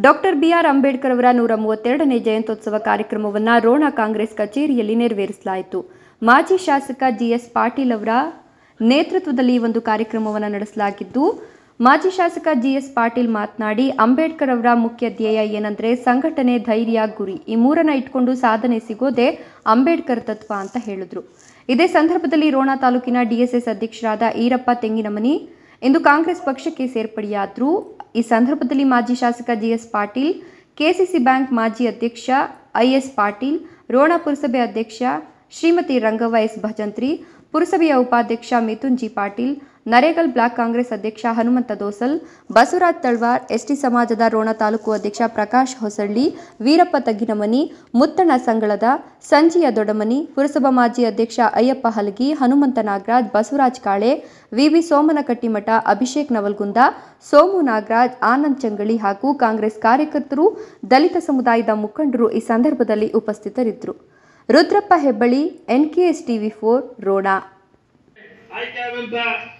doctor B R Ambedkar ಅವರ ನೂರ ಮೂವತ್ತೆರಡನೇ ಜಯಂತ್ಯೋತ್ಸವ ಕಾರ್ಯಕ್ರಮವನ್ನು ರೋಣ ಕಾಂಗ್ರೆಸ್ ಕಚೇರಿಯಲ್ಲಿ ನೆರವೇರಿಸಲಾಯಿತು ಮಾಜಿ ಶಾಸಕ ಜಿಎಸ್ ಪಾಟೀಲ್ ಅವರ ನೇತೃತ್ವದಲ್ಲಿ ಈ ಒಂದು ಕಾರ್ಯಕ್ರಮವನ್ನು ನಡೆಸಲಾಗಿದ್ದು ಮಾಜಿ ಶಾಸಕ ಜಿಎಸ್ ಪಾಟೀಲ್ ಮಾತನಾಡಿ ಅಂಬೇಡ್ಕರ್ ಅವರ ಮುಖ್ಯ ಧ್ಯೇಯ ಏನಂದ್ರೆ ಸಂಘಟನೆ ಧೈರ್ಯ ಗುರಿ ಈ ಮೂರನ್ನ ಇಟ್ಕೊಂಡು ಸಾಧನೆ ಸಿಗೋದೇ ಅಂಬೇಡ್ಕರ್ ತತ್ವ ಅಂತ ಹೇಳಿದ್ರು ಇದೇ ಸಂದರ್ಭದಲ್ಲಿ ರೋಣ ತಾಲೂಕಿನ ಡಿಎಸ್ಎಸ್ ಅಧ್ಯಕ್ಷರಾದ ಈರಪ್ಪ ತೆಂಗಿನಮನಿ ಇಂದು ಕಾಂಗ್ರೆಸ್ ಪಕ್ಷಕ್ಕೆ ಸೇರ್ಪಡೆಯಾದ್ರು ಈ ಸಂದರ್ಭದಲ್ಲಿ ಮಾಜಿ ಶಾಸಕ ಜಿಎಸ್ ಪಾಟೀಲ್ ಕೆಸಿಸಿ ಬ್ಯಾಂಕ್ ಮಾಜಿ ಅಧ್ಯಕ್ಷ ಐಎಸ್ ಪಾಟೀಲ್ ರೋಣ ಪುರಸಭೆ ಅಧ್ಯಕ್ಷ ಶ್ರೀಮತಿ ರಂಗವ್ವ ಎಸ್ ಭಜಂತ್ರಿ ಪುರಸಭೆಯ ಉಪಾಧ್ಯಕ್ಷ ಮಿಥುನ್ ಜಿ ಪಾಟೀಲ್ ನರೇಗಲ್ ಬ್ಲಾಕ್ ಕಾಂಗ್ರೆಸ್ ಅಧ್ಯಕ್ಷ ಹನುಮಂತ ದೋಸಲ್ ಬಸವರಾಜ್ ತಳ್ವಾರ್ ಎಸ್ಟಿ ಸಮಾಜದ ರೋಣ ತಾಲೂಕು ಅಧ್ಯಕ್ಷ ಪ್ರಕಾಶ್ ಹೊಸಳ್ಳಿ ವೀರಪ್ಪ ತಗ್ಗಿನಮನಿ ಮುತ್ತಣ್ಣ ಸಂಗಳದ ಸಂಜಿಯ ದೊಡ್ಡಮನಿ ಪುರಸಭಾ ಮಾಜಿ ಅಧ್ಯಕ್ಷ ಅಯ್ಯಪ್ಪ ಹಲಗಿ ಹನುಮಂತ ನಾಗರಾಜ್ ಬಸವರಾಜ್ ಕಾಳೆ ವಿವಿ ಸೋಮನ ಕಟ್ಟಿಮಠ ಅಭಿಷೇಕ್ ನವಲ್ಗುಂದ ಸೋಮು ನಾಗರಾಜ್ ಆನಂದ್ ಚಂಗಳಿ ಹಾಗೂ ಕಾಂಗ್ರೆಸ್ ಕಾರ್ಯಕರ್ತರು ದಲಿತ ಸಮುದಾಯದ ಮುಖಂಡರು ಈ ಸಂದರ್ಭದಲ್ಲಿ ಉಪಸ್ಥಿತರಿದ್ದರು Rudrappa Hebballi NKS TV four Ron ಆಯ್ಕೆ ಆದಂತ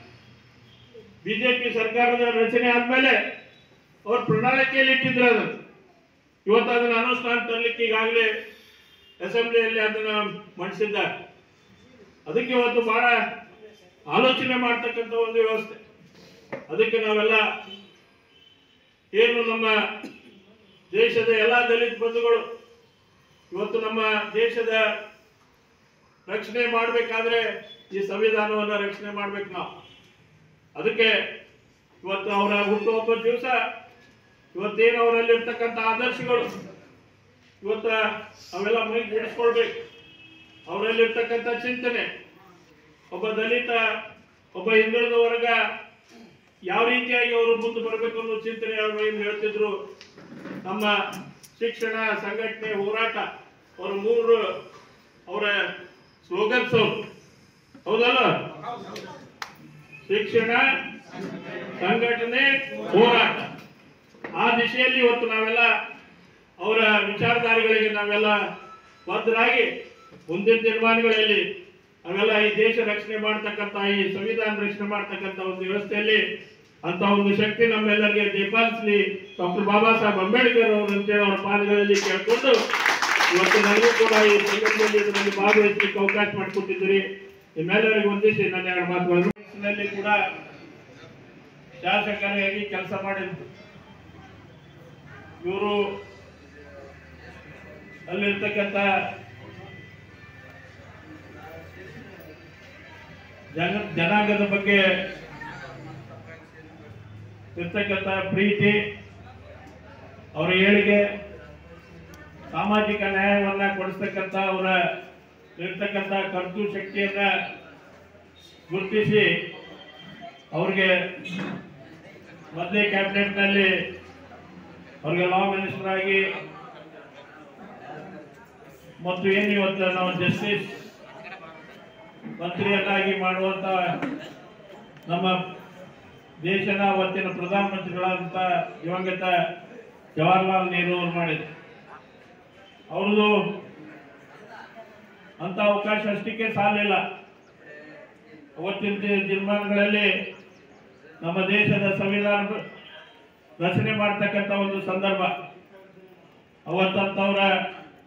ಬಿಜೆಪಿ ಸರ್ಕಾರದ ರಚನೆ ಆದ್ಮೇಲೆ ಅವ್ರ ಪ್ರಣಾಳಿಕೆಯಲ್ಲಿ ಇಟ್ಟಿದ್ರು ಅದನ್ನು ಇವತ್ತು ಅದನ್ನು ಅನುಷ್ಠಾನ ತರಲಿಕ್ಕೆ ಈಗಾಗಲೇ ಅಸೆಂಬ್ಲಿಯಲ್ಲಿ ಅದನ್ನ ಮಂಡಿಸಿದ್ದಾರೆ ಅದಕ್ಕೆ ಇವತ್ತು ಬಹಳ ಆಲೋಚನೆ ಮಾಡ್ತಕ್ಕಂಥ ಒಂದು ವ್ಯವಸ್ಥೆ ಅದಕ್ಕೆ ನಾವೆಲ್ಲ ಏನು ನಮ್ಮ ದೇಶದ ಎಲ್ಲ ದಲಿತ ಬಂಧುಗಳು ಇವತ್ತು ನಮ್ಮ ದೇಶದ ರಕ್ಷಣೆ ಮಾಡಬೇಕಾದ್ರೆ ಈ ಸಂವಿಧಾನವನ್ನ ರಕ್ಷಣೆ ಮಾಡ್ಬೇಕು ನಾವು ಅದಕ್ಕೆ ಇವತ್ತು ಅವರ ಹುಟ್ಟುಹಬ್ಬದ ದಿವಸ ಇವತ್ತೇನು ಅವರಲ್ಲಿ ಇರ್ತಕ್ಕಂಥ ಆದರ್ಶಗಳು ಇವತ್ತ ಅವೆಲ್ಲ ಮೈ ಬಿಡಿಸ್ಕೊಳ್ಬೇಕು ಅವರಲ್ಲಿ ಇರ್ತಕ್ಕಂಥ ಚಿಂತನೆ ಒಬ್ಬ ದಲಿತ ಒಬ್ಬ ಹಿಂದುಳಿದ ವರ್ಗ ಯಾವ ರೀತಿಯಾಗಿ ಅವರು ಮುಂದೆ ಬರಬೇಕು ಅನ್ನೋ ಚಿಂತನೆ ಅವರು ಏನು ಹೇಳ್ತಿದ್ರು ನಮ್ಮ ಶಿಕ್ಷಣ ಸಂಘಟನೆ ಹೋರಾಟ ಅವರ ಮೂರು ಅವರ ಸ್ಲೋಗನ್ಸ್ ಅವರು ಹೌದಲ್ಲ ಶಿಕ್ಷಣ ಸಂಘಟನೆ ಹೋರಾಟ ಆ ದಿಶೆಯಲ್ಲಿ ಇವತ್ತು ನಾವೆಲ್ಲ ಅವರ ವಿಚಾರಧಾರೆಗಳಿಗೆ ನಾವೆಲ್ಲ ಬದ್ಧರಾಗಿ ಮುಂದಿನ ದಿನಮಾನಗಳಲ್ಲಿ ನಾವೆಲ್ಲ ಈ ದೇಶ ರಕ್ಷಣೆ ಮಾಡ್ತಕ್ಕಂಥ ಈ ಸಂವಿಧಾನ ರಕ್ಷಣೆ ಮಾಡ್ತಕ್ಕಂಥ ಒಂದು ವ್ಯವಸ್ಥೆಯಲ್ಲಿ ಅಂತ ಒಂದು ಶಕ್ತಿ ನಮ್ಮೆಲ್ಲರಿಗೆ ದೀಪಾಲಿಸಲಿ ಡಾಕ್ಟರ್ ಬಾಬಾ ಸಾಹೇಬ್ ಅಂಬೇಡ್ಕರ್ ಅವರು ಅಂತೇಳಿ ಅವರ ಪಾದಗಳಲ್ಲಿ ಕೇಳ್ಕೊಂಡು ಇವತ್ತು ನನಗೂ ಕೂಡ ಈ ಸಂಘಟನೆಯಲ್ಲಿ ಇದರಲ್ಲಿ ಭಾಗವಹಿಸಲಿಕ್ಕೆ ಅವಕಾಶ ಮಾಡಿಕೊಟ್ಟಿದ್ದೀರಿ ನಿಮ್ಮೆಲ್ಲರಿಗೂ ಒಂದಿಸಿ ನನ್ನ ಎರಡು ಮಾತುಗಳು ನಲ್ಲಿ ಕೂಡ ಶಾಸಕರಾಗಿ ಕೆಲಸ ಮಾಡಿದ್ರು ಇವರು ಅಲ್ಲಿರ್ತಕ್ಕಂಥ ಜನ ಜನಾಂಗದ ಬಗ್ಗೆ ಇರ್ತಕ್ಕಂಥ ಪ್ರೀತಿ ಅವರ ಏಳಿಗೆ ಸಾಮಾಜಿಕ ನ್ಯಾಯವನ್ನ ಕೊಡಿಸ್ತಕ್ಕಂಥ ಅವರ ಇರ್ತಕ್ಕಂಥ ಖರ್ಚು ಶಕ್ತಿಯನ್ನ ಗುರುತಿಸಿ ಅವ್ರಿಗೆ ಮೊದಲೇ ಕ್ಯಾಬಿನೆಟ್ನಲ್ಲಿ ಅವ್ರಿಗೆ ಲಾ ಮಿನಿಸ್ಟರ್ ಆಗಿ ಮತ್ತು ಏನು ಇವತ್ತು ನಾವು ಜಸ್ಟಿಸ್ ಮಂತ್ರಿಯನ್ನಾಗಿ ಮಾಡುವಂತ ನಮ್ಮ ದೇಶದ ಅವತ್ತಿನ ಪ್ರಧಾನಮಂತ್ರಿಗಳಾದಂಥ ದಿವಂಗತ ಜವಾಹರ್ಲಾಲ್ ನೆಹರು ಅವರು ಮಾಡಿದ್ರು ಅವ್ರದ್ದು ಅಂತ ಅವಕಾಶ ಅಷ್ಟಕ್ಕೆ ಸಾಲಿಲ್ಲ ಅವತ್ತಿನ ದಿ- ದಿನಮಾನಗಳಲ್ಲಿ ನಮ್ಮ ದೇಶದ ಸಂವಿಧಾನ ರಚನೆ ಮಾಡ್ತಕ್ಕಂಥ ಒಂದು ಸಂದರ್ಭ ಅವತ್ತಂತವರ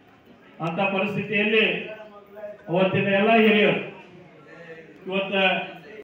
ಅಂತ ಪರಿಸ್ಥಿತಿಯಲ್ಲಿ ಅವತ್ತಿನ ಎಲ್ಲ ಹಿರಿಯರು ಇವತ್ತ